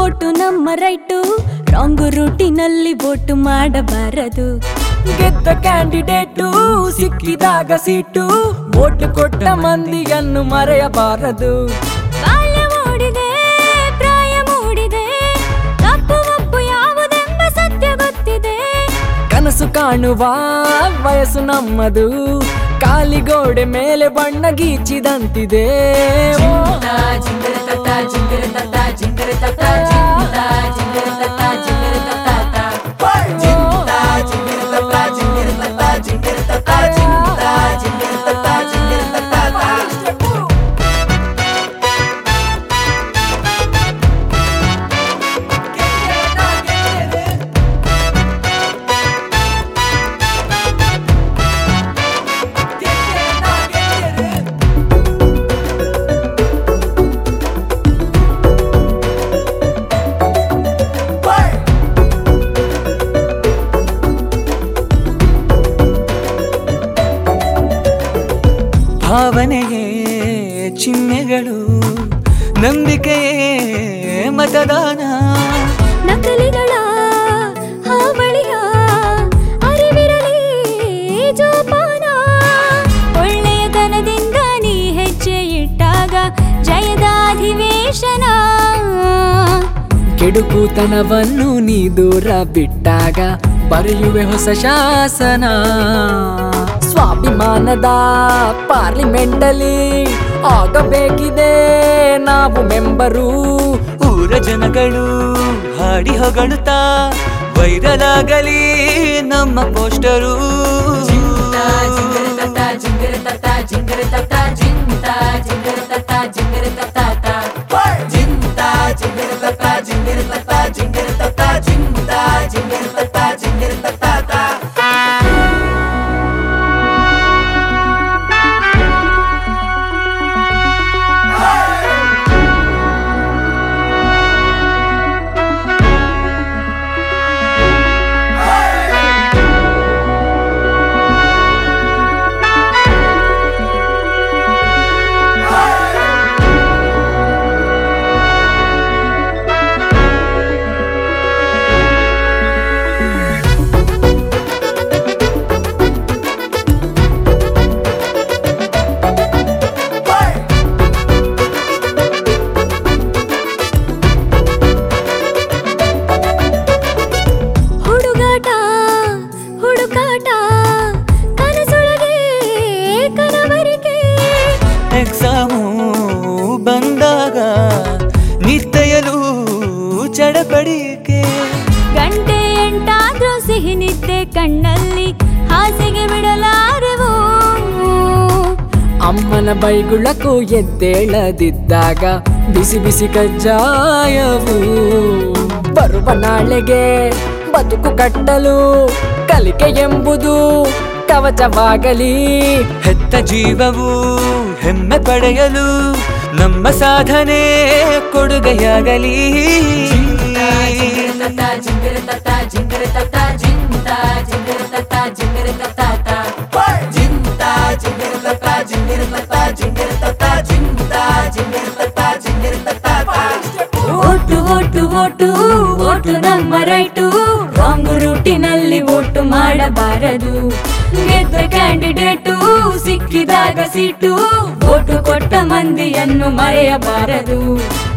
Vote ನಮ್ಮ right wrong ರೂಟಿನಲ್ಲಿ vote ಮಾಡಬಾರದು ಗೆದ್ದ ಕ್ಯಾಂಡಿಡೇಟು ಸಿಕ್ಕಿದಾಗ ಸೀಟು ಓಟ್ ಕೊಟ್ಟ ಮಂದಿಯನ್ನು ಮರೆಯಬಾರದು ಬಾಲ್ಯ ಮೂಡಿದೆ ಪ್ರಾಯ ಮೂಡಿದೆ ತಪ್ಪು ಒಪ್ಪು ಯಾವುದೆಂಬ ಸತ್ಯ ಗೊತ್ತಿದೆ ಕನಸು ಕಾಣುವ ವಯಸ್ಸು ನಮ್ಮದು ಕಾಲಿಗೋಡೆ ಮೇಲೆ ಬಣ್ಣ ಗೀಚಿದಂತಿದೆ ಓ. ಭಾವನೆಯೇ ಚಿಹ್ನೆಗಳು ನಂಬಿಕೆಯೇ ಮತದಾನ ನಕಲಿಗಳ ಹಾವಳಿಯ ಅರಿವಿರಲಿ ಜೋಪಾನ ಒಳ್ಳೆಯ ತನದಿಂದ ನೀ ಹೆಜ್ಜೆ ಇಟ್ಟಾಗ ಜಯದ ಅಧಿವೇಶನ ಕೆಡುಕುತನವನ್ನು ನೀ ದೂರ ಬಿಟ್ಟಾಗ ಬರೆಯುವೆ ಹೊಸ ಶಾಸನ ಸ್ವಾಭಿಮಾನದ ಪಾರ್ಲಿಮೆಂಟಲ್ಲಿ ಆಗಬೇಕಿದೆ ನಾವು ಮೆಂಬರು ಊರ ಜನಗಳು ಹಾಡಿ ಹೊಗಳುತ್ತಾ ವೈರಲ್ ಆಗಲಿ ನಮ್ಮ ಪೋಸ್ಟರು ಹುಡುಗಾಟ ಹುಡುಕಾಟ ಕನಸೊಳಗೆ ಕನವರಿಕೆ ಎಕ್ಸಾಮು ಬಂದಾಗ ನಿತ್ತೆಯಲು ಚಡಪಡಿಕೆ ಗಂಟೆ ಎಂಟಾದ್ರೂ ಸಿಹಿ ನಿದ್ದೆ ಕಣ್ಣಲ್ಲಿ ಹಾಸಿಗೆ ಬಿಡಲಾರೆವು ಅಮ್ಮನ ಬೈಗುಳಕ್ಕೂ ಎದ್ದೇಳದಿದ್ದಾಗ ಬಿಸಿ ಬಿಸಿ ಕಜ್ಜಾಯವು ಬರುವ ನಾಳೆಗೆ ಬದುಕು ಕಟ್ಟಲು ಕಲಿಕೆ ಎಂಬುದು ಕವಚವಾಗಲಿ ಹೆತ್ತ ಜೀವವು ಹೆಮ್ಮೆ ಪಡೆಯಲು ನಮ್ಮ ಸಾಧನೆ ಕೊಡುಗೆಯಾಗಲಿ ಓಟು ಓಟು ಓಟು ಓಟು ನಮ್ಮ ರೈಟು ರಾಂಗ್ ರೂಟಿನಲ್ಲಿ ಓಟು ಮಾಡಬಾರದು ಗೆದ್ದ ಕ್ಯಾಂಡಿಡೇಟು ಸಿಕ್ಕಿದಾಗ ಸೀಟು ಓಟು ಕೊಟ್ಟ ಮಂದಿಯನ್ನು ಮರೆಯಬಾರದು